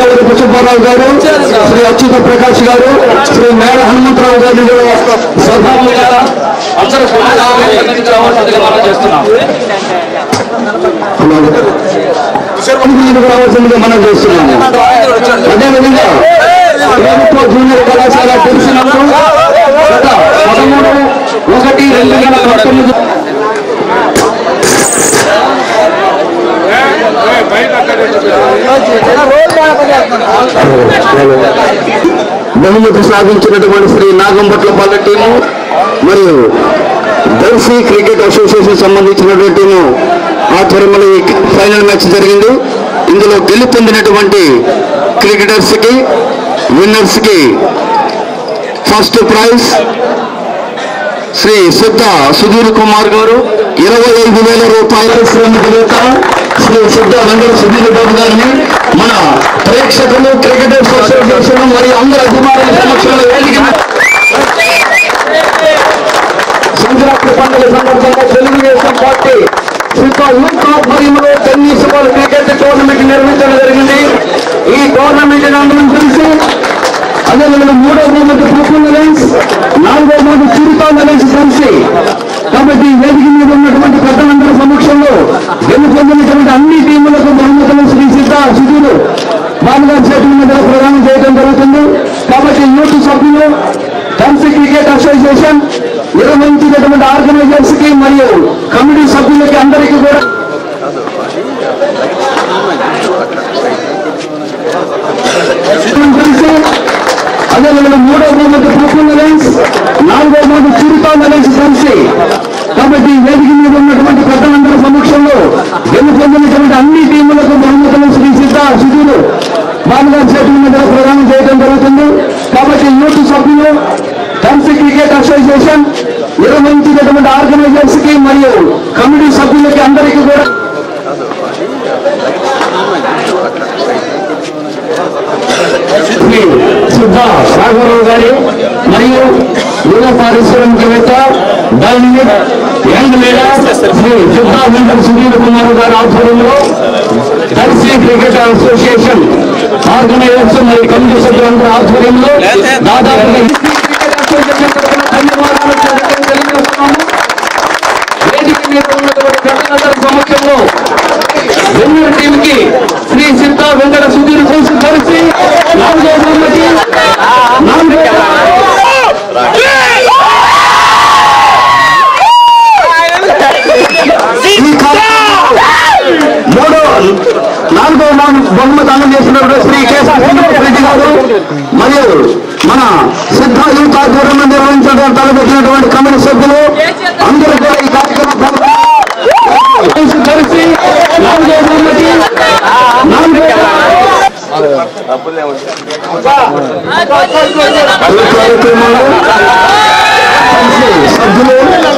గౌరి పుష్పారావు గారు శ్రీ అచ్యుత ప్రకాష్ గారు శ్రీ మేడ హనుమంతరావు గారిని కూడా సభాముగా అందరూ సమాధానం సన్నిధించవలసిందిగా మనం చేస్తున్నాం రావాల్సిందిగా మనం చేస్తున్నాము అదేవిధంగా ప్రభుత్వ జూనియర్ కళాశాల తెలిసినప్పుడు గత పదమూడు ఒకటి రెండు వేల పంతొమ్మిది బహుమతి సాధించినటువంటి శ్రీ నాగంపట్ల పల్లె టీము మరియు దర్శి క్రికెట్ అసోసియేషన్ సంబంధించినటువంటి టీము ఆధ్వర్యంలో ఈ ఫైనల్ మ్యాచ్ జరిగింది ఇందులో గెలుపొందినటువంటి క్రికెటర్స్ కి విన్నర్స్ కి ఫస్ట్ ప్రైజ్ శ్రీ సిద్ధ సుధీర్ కుమార్ గారు ఇరవై ఐదు వేల రూపాయల శ్రమికవేత్త శ్రీ సిద్ధ వెంకట సుధీర్ బాబు గారిని మన ప్రేక్షకులు క్రికెటర్స్ అసోసియేషన్ మరియు అందరి అభిమానుల సమక్షంలో వేదిక మీద సంక్రాంతి పండుగ సందర్భంగా తెలుగుదేశం పార్టీ సిద్ధ యూత్ ఆధ్వర్యంలో టెన్నిస్ బాల్ క్రికెట్ టోర్నమెంట్ నిర్వహించడం జరిగింది ఈ టోర్నమెంట్ అందరం తెలిసి అదేవిధంగా మూడో బహుమతి ప్రఫుల్ లెన్స్ నాలుగో బహుమతి చిరుతా లెన్స్ కలిసి కాబట్టి ఈ వేదిక మీద ఉన్నటువంటి పెద్దలందరి సమక్షంలో గెలుపొందినటువంటి అన్ని టీములకు బహుమతులు శ్రీ సిద్ధ సుధీరు బాబుగారి చేతుల మీద ప్రదానం చేయడం జరుగుతుంది కాబట్టి యూత్ సభ్యులు కన్సీ క్రికెట్ అసోసియేషన్ నిర్వహించినటువంటి ఆర్గనైజర్స్ కి మరియు కమిటీ సభ్యులకి అందరికీ కూడా కలిసి అదేవిధంగా మూడో బహుమతి ప్రఫుల్ లెన్స్ నాలుగో బహుమతి చిరుతా లెన్స్ కలిసి కాబట్టి ఈ వేదిక మీద ఉన్నటువంటి పెద్దలందరి సమక్షంలో గెలుపొందినటువంటి అన్ని టీములకు బహుమతులు శ్రీ సిద్ధ సుధీరు బాబుగారి చేతుల మీద ప్రదానం చేయడం జరుగుతుంది కాబట్టి యూత్ సభ్యులు కన్సీ క్రికెట్ అసోసియేషన్ నిర్వహించినటువంటి ఆర్గనైజర్స్ కి మరియు కమిటీ సభ్యులకి అందరికీ కూడా శ్రీ సిద్ధ రాఘవరావు గారి మరియు యువ పారిశ్రామికవేత్త డైనమిక్ యంగ్ లీడర్ శ్రీ సిద్ధ వెంకట సునీల్ కుమార్ గారి ఆధ్వర్యంలో దర్శి క్రికెట్ అసోసియేషన్ ఆర్గనైజర్స్ మరియు కమిటీ సభ్యులందరి ఆధ్వర్యంలో దాదాపుగా ఈ క్రికెట్ అసోసియేషన్ తరఫున ధన్యవాదాలు తెలియజేస్తున్నాము. వేదిక మీద ఉన్నటువంటి పెద్దలందరి సమక్షంలో వెన్నూరు టీం కి శ్రీ సిద్ధ వెంకట సుధీర్ కలిసి కలిసి నాలుగో బహుమతి నాలుగో ఈ కార్యక్రమంలో మూడో నాలుగో బహుమతి అందజేసినప్పుడు శ్రీ కేశవ రెడ్డి గారు మరియు మన సిద్ధ యూత్ ఆధ్వర్యంలో నిర్వహించడం తలపెట్టినటువంటి కమిటీ సభ్యులు అందరూ కూడా ఈ కార్యక్రమం కలిసి కలిసి నాలుగో బహుమతి నాలుగో ఈ కార్యక్రమంలో కలిసి సభ్యులు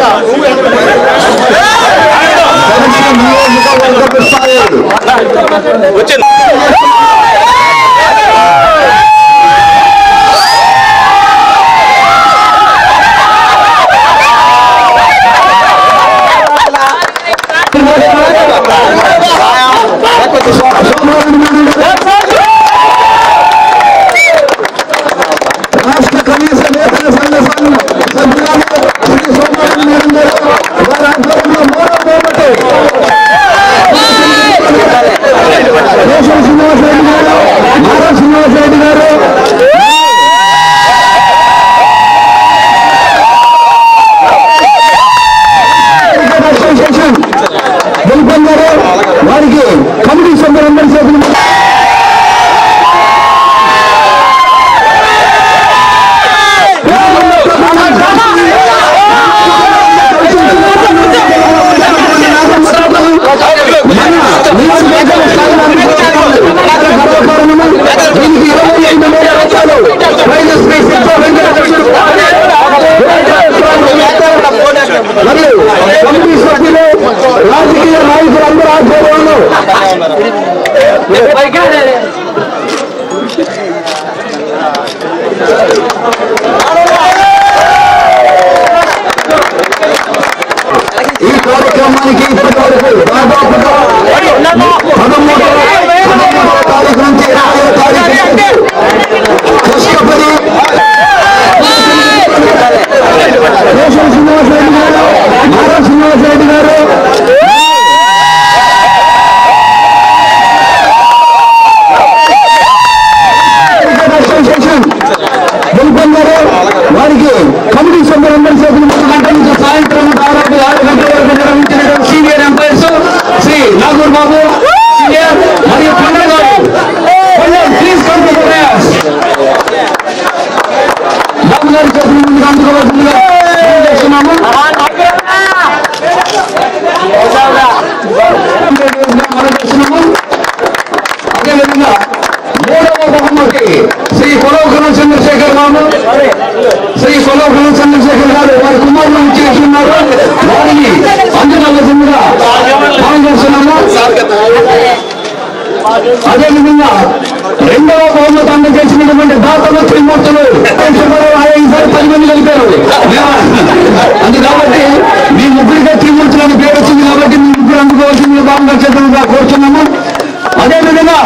కలిసి నియోజకవర్గ స్థాయిలు రాష్ట్ర కనీస వేతన సంఘ సంఘం సభ్యురాలు శ్రీ సోమవారం గారు వారి ఆధ్వర్యంలో మూడో బహుమతి కేశవ శ్రీనివాస రెడ్డి గారు శ్రీ కొలవకుల చంద్రశేఖర్ గారు వారి కుమారులు చేస్తున్నారు వారిని అందువల్ల పాల్గొస్తున్నాము అదేవిధంగా రెండవ బహుమతి అందజేసినటువంటి దాతలు త్రిమూర్తులు ఈసారి పది మంది కలిపారు అందు కాబట్టి మీ ముగ్గురిగా త్రిమూర్తులు అని పేరు వచ్చింది కాబట్టి మీ ముగ్గురు అందుకోవాల్సింది బాగా చేతులుగా కోరుతున్నాము అదేవిధంగా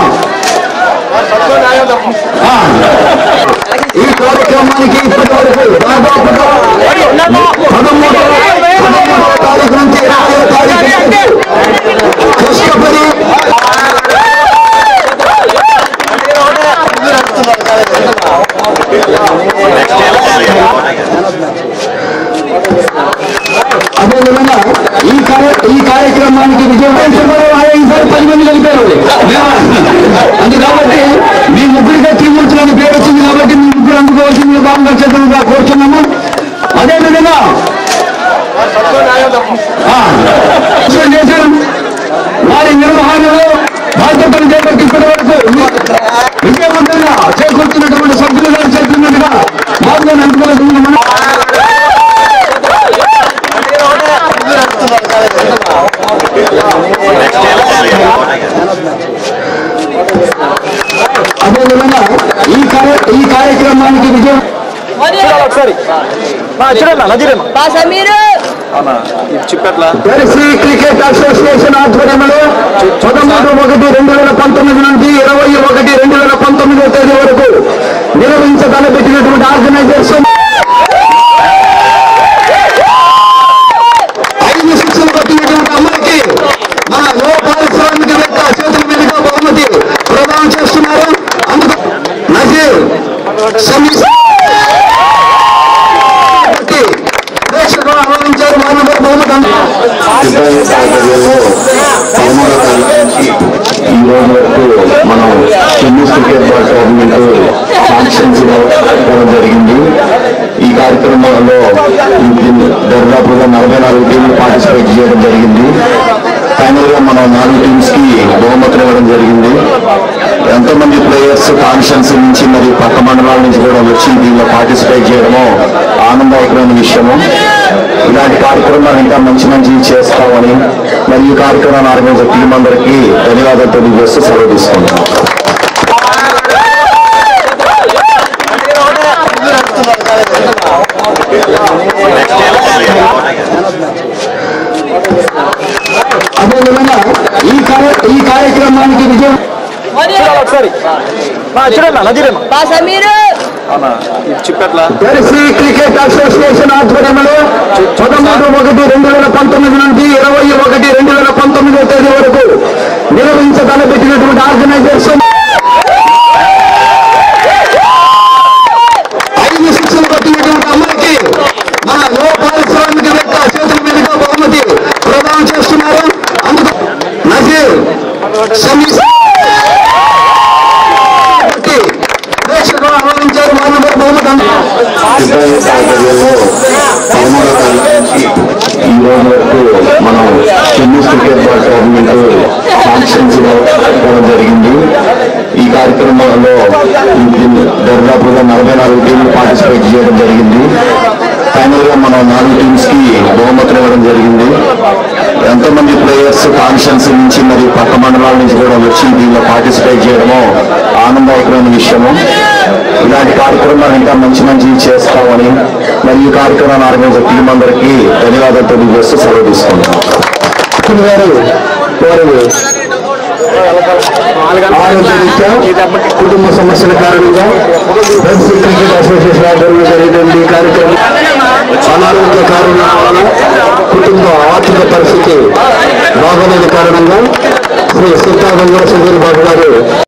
ఆ, ఈ కార్యక్రమానికి ఇప్పటి వరకు దాదాపుగా పదమూడవ పదమూడవ తారీఖు నుంచి ఇరవై తారీఖు కష్టపడి అదేవిధంగా ఈ కార్య ఈ కార్యక్రమానికి విజయవంతమయ్యే ఈసారి పది మంది కలిపారు అందు కాబట్టి మీ ముగ్గురిగా త్రిమూర్తులు అని పేరు వచ్చింది కాబట్టి మీ ముగ్గురు అందుకోవాల్సింది బాగా చేతులుగా కోరుతున్నాము అదేవిధంగా ఆ, విషయం చేశారు వారి నిర్వహణలో బాధ్యతలు చేపట్టి ఇప్పటి వరకు విజయవంతంగా చేకూర్చున్నటువంటి సభ్యులు గారు చెప్తున్నట్టుగా బాగా అందుకోవాల్సింది మనం అదేవిధంగా ఈ కార్య ఈ కార్యక్రమానికి విజయం ఒకసారి చూడమ్మా నజీరమ్మా బాసా మీరు చిప్పట్ల దర్శి క్రికెట్ అసోసియేషన్ ఆధ్వర్యంలో పదమూడు ఒకటి రెండు వేల పంతొమ్మిది నుండి ఇరవై ఒకటి రెండు వేల పంతొమ్మిదో తేదీ వరకు నిర్వహించదలపెట్టినటువంటి ఆర్గనైజేషన్ ఐదు శిక్షలు పట్టినటువంటి అమ్మాయికి మన లో పారిశ్రామికవేత్త చేతుల మీదుగా బహుమతి ప్రదానం చేస్తున్నారు అందుకు నజీర్ సమీస్ ప్రేక్షకులు ఆహ్వానించారు వారిని కూడా బహుమతి అందించారు. ఈ రోజు వరకు మనం Chennai cricket ball tournament functions జరగడం జరిగింది ఈ కార్యక్రమంలో దాదాపుగా నలభై నాలుగు టీంలు పార్టిసిపేట్ చేయడం జరిగింది ఫైనల్ గా మనం నాలుగు టీమ్స్ కి బహుమతులు ఇవ్వడం జరిగింది ఎంతోమంది ప్లేయర్స్ కాన్షియన్స్ నుంచి మరియు పక్క మండలాల నుంచి కూడా వచ్చి దీనిలో పార్టిసిపేట్ చేయడము ఆనందదాయకమైన విషయము ఇలాంటి కార్యక్రమాలు ఇంకా మంచి మంచి చేస్తామని మరియు ఈ కార్యక్రమాన్ని ఆర్గనైజర్ టీం అందరికీ ధన్యవాదాలు తెలియజేస్తూ సెలవు తీసుకుంటాం అదేవిధంగా ఈ కార్య ఈ కార్యక్రమానికి విజయం ఒకసారి చూడమ్మా నజీరమ్మా బాసా మీరు చిప్పట్ల దర్శి క్రికెట్ అసోసియేషన్ ఆధ్వర్యంలో పదమూడు ఒకటి రెండు వేల పంతొమ్మిది నుండి ఇరవై ఒకటి రెండు వేల పంతొమ్మిదో తేదీ వరకు నిర్వహించదలపెట్టినటువంటి ఆర్గనైజేషన్ ఐదు శిక్షలు పట్టినటువంటి అమ్మాయికి మన లో పారిశ్రామికవేత్త చేతుల మీదుగా బహుమతి ప్రదానం చేస్తున్నారు అందుకు నజీర్ సమీస్ ప్రేక్షకులు ఆహ్వానించారు వారిని కూడా బహుమతి అందించారు. పదమూడవ తారీఖు నుంచి ఈ రోజు వరకు మనం Chennai cricket ball tournament functions జరగడం జరిగింది ఈ కార్యక్రమంలో దాదాపుగా నలభై నాలుగు టీంలు పార్టిసిపేట్ చేయడం జరిగింది ఫైనల్ గా మనం నాలుగు టీమ్స్ కి బహుమతులు ఇవ్వడం జరిగింది ఎంతోమంది ప్లేయర్స్ కాన్షియన్స్ నుంచి మరియు పక్క మండలాల నుంచి కూడా వచ్చి దీనిలో పార్టిసిపేట్ చేయడము ఆనందదాయకమైన విషయము ఇలాంటి కార్యక్రమాలు ఇంకా మంచి మంచి చేస్తామని మరియు ఈ కార్యక్రమాన్ని ఆర్గనైజర్ టీం అందరికీ ధన్యవాదాలు తెలియజేస్తూ సెలవు తీసుకుంటాం డాక్టర్ గారు వారు ఆరోగ్యరీత్యా కుటుంబ సమస్యల కారణంగా దర్శి క్రికెట్ అసోసియేషన్ ఆధ్వర్యంలో జరిగినటువంటి ఈ కార్యక్రమం అనారోగ్య కారణాల వలన కుటుంబ ఆర్థిక పరిస్థితి బాగోలేని కారణంగా శ్రీ సీతా గంగా సుధీర్ బాబు గారు